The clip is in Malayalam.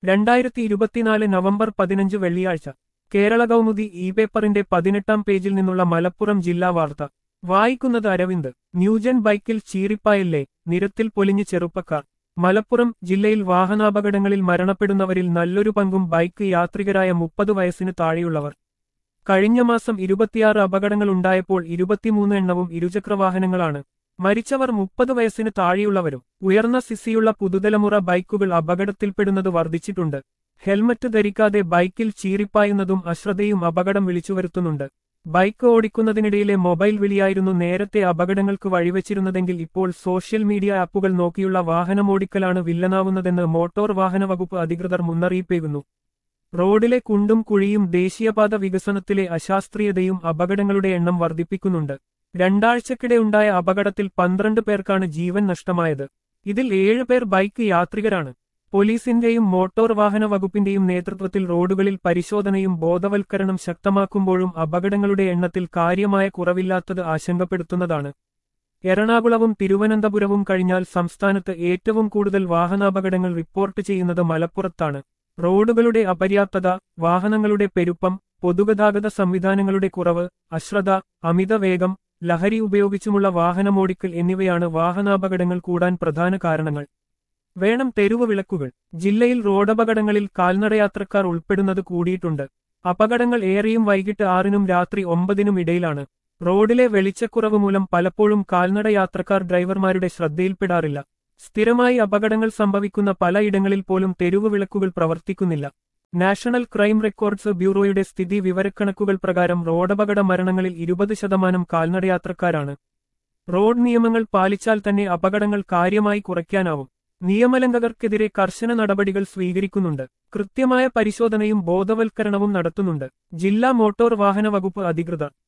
രണ്ടായിരത്തി ഇരുപത്തിനാല് നവംബർ പതിനഞ്ച് വെള്ളിയാഴ്ച കേരള കൗമുദി ഇ പേപ്പറിന്റെ പതിനെട്ടാം പേജിൽ നിന്നുള്ള മലപ്പുറം ജില്ലാ വാർത്ത വായിക്കുന്നത് അരവിന്ദ് ന്യൂജൻ ബൈക്കിൽ ചീറിപ്പായില്ലേ നിരത്തിൽ പൊലിഞ്ഞ് ചെറുപ്പക്കാർ മലപ്പുറം ജില്ലയിൽ വാഹനാപകടങ്ങളിൽ മരണപ്പെടുന്നവരിൽ നല്ലൊരു പങ്കും ബൈക്ക് യാത്രികരായ മുപ്പത് വയസ്സിന് താഴെയുള്ളവർ കഴിഞ്ഞ മാസം ഇരുപത്തിയാറ് അപകടങ്ങളുണ്ടായപ്പോൾ ഇരുപത്തിമൂന്ന് എണ്ണവും ഇരുചക്രവാഹനങ്ങളാണ് മരിച്ചവർ മുപ്പത് വയസ്സിന് താഴെയുള്ളവരും ഉയർന്ന സിസിയുള്ള പുതുതലമുറ ബൈക്കുകൾ അപകടത്തിൽപ്പെടുന്നത് വർദ്ധിച്ചിട്ടുണ്ട് ഹെൽമറ്റ് ധരിക്കാതെ ബൈക്കിൽ ചീറിപ്പായുന്നതും അശ്രദ്ധയും അപകടം വിളിച്ചുവരുത്തുന്നുണ്ട് ബൈക്ക് ഓടിക്കുന്നതിനിടയിലെ മൊബൈൽ വിളിയായിരുന്നു നേരത്തെ അപകടങ്ങൾക്ക് വഴിവെച്ചിരുന്നതെങ്കിൽ ഇപ്പോൾ സോഷ്യൽ മീഡിയ ആപ്പുകൾ നോക്കിയുള്ള വാഹനമോടിക്കലാണ് വില്ലനാവുന്നതെന്ന് മോട്ടോർ വാഹന വകുപ്പ് അധികൃതർ മുന്നറിയിപ്പേകുന്നു റോഡിലെ കുണ്ടും കുഴിയും ദേശീയപാത വികസനത്തിലെ അശാസ്ത്രീയതയും അപകടങ്ങളുടെ എണ്ണം വർദ്ധിപ്പിക്കുന്നുണ്ട് രണ്ടാഴ്ചക്കിടെ ഉണ്ടായ അപകടത്തിൽ പന്ത്രണ്ട് പേർക്കാണ് ജീവൻ നഷ്ടമായത് ഇതിൽ ഏഴ് പേർ ബൈക്ക് യാത്രികരാണ് പോലീസിന്റെയും മോട്ടോർ വാഹന വകുപ്പിന്റെയും നേതൃത്വത്തിൽ റോഡുകളിൽ പരിശോധനയും ബോധവൽക്കരണം ശക്തമാക്കുമ്പോഴും അപകടങ്ങളുടെ എണ്ണത്തിൽ കാര്യമായ കുറവില്ലാത്തത് ആശങ്കപ്പെടുത്തുന്നതാണ് എറണാകുളവും തിരുവനന്തപുരവും കഴിഞ്ഞാൽ സംസ്ഥാനത്ത് ഏറ്റവും കൂടുതൽ വാഹനാപകടങ്ങൾ റിപ്പോർട്ട് ചെയ്യുന്നത് മലപ്പുറത്താണ് റോഡുകളുടെ അപര്യാപ്തത വാഹനങ്ങളുടെ പെരുപ്പം പൊതുഗതാഗത സംവിധാനങ്ങളുടെ കുറവ് അശ്രദ്ധ അമിത വേഗം ലഹരി ഉപയോഗിച്ചുമുള്ള വാഹനമോടിക്കൽ എന്നിവയാണ് വാഹനാപകടങ്ങൾ കൂടാൻ പ്രധാന കാരണങ്ങൾ വേണം തെരുവ് വിളക്കുകൾ ജില്ലയിൽ റോഡപകടങ്ങളിൽ കാൽനടയാത്രക്കാർ ഉൾപ്പെടുന്നത് കൂടിയിട്ടുണ്ട് അപകടങ്ങൾ ഏറെയും വൈകിട്ട് ആറിനും രാത്രി ഒമ്പതിനും ഇടയിലാണ് റോഡിലെ വെളിച്ചക്കുറവ് മൂലം പലപ്പോഴും കാൽനടയാത്രക്കാർ ഡ്രൈവർമാരുടെ ശ്രദ്ധയിൽപ്പെടാറില്ല സ്ഥിരമായി അപകടങ്ങൾ സംഭവിക്കുന്ന പലയിടങ്ങളിൽ പോലും തെരുവ് വിളക്കുകൾ പ്രവർത്തിക്കുന്നില്ല നാഷണൽ ക്രൈം റെക്കോർഡ്സ് ബ്യൂറോയുടെ സ്ഥിതി വിവരക്കണക്കുകൾ പ്രകാരം റോഡപകട മരണങ്ങളിൽ ഇരുപത് ശതമാനം കാൽനടയാത്രക്കാരാണ് റോഡ് നിയമങ്ങൾ പാലിച്ചാൽ തന്നെ അപകടങ്ങൾ കാര്യമായി കുറയ്ക്കാനാവും നിയമലംഘകർക്കെതിരെ കർശന നടപടികൾ സ്വീകരിക്കുന്നുണ്ട് കൃത്യമായ പരിശോധനയും ബോധവൽക്കരണവും നടത്തുന്നുണ്ട് ജില്ലാ മോട്ടോർ വാഹന വകുപ്പ് അധികൃതർ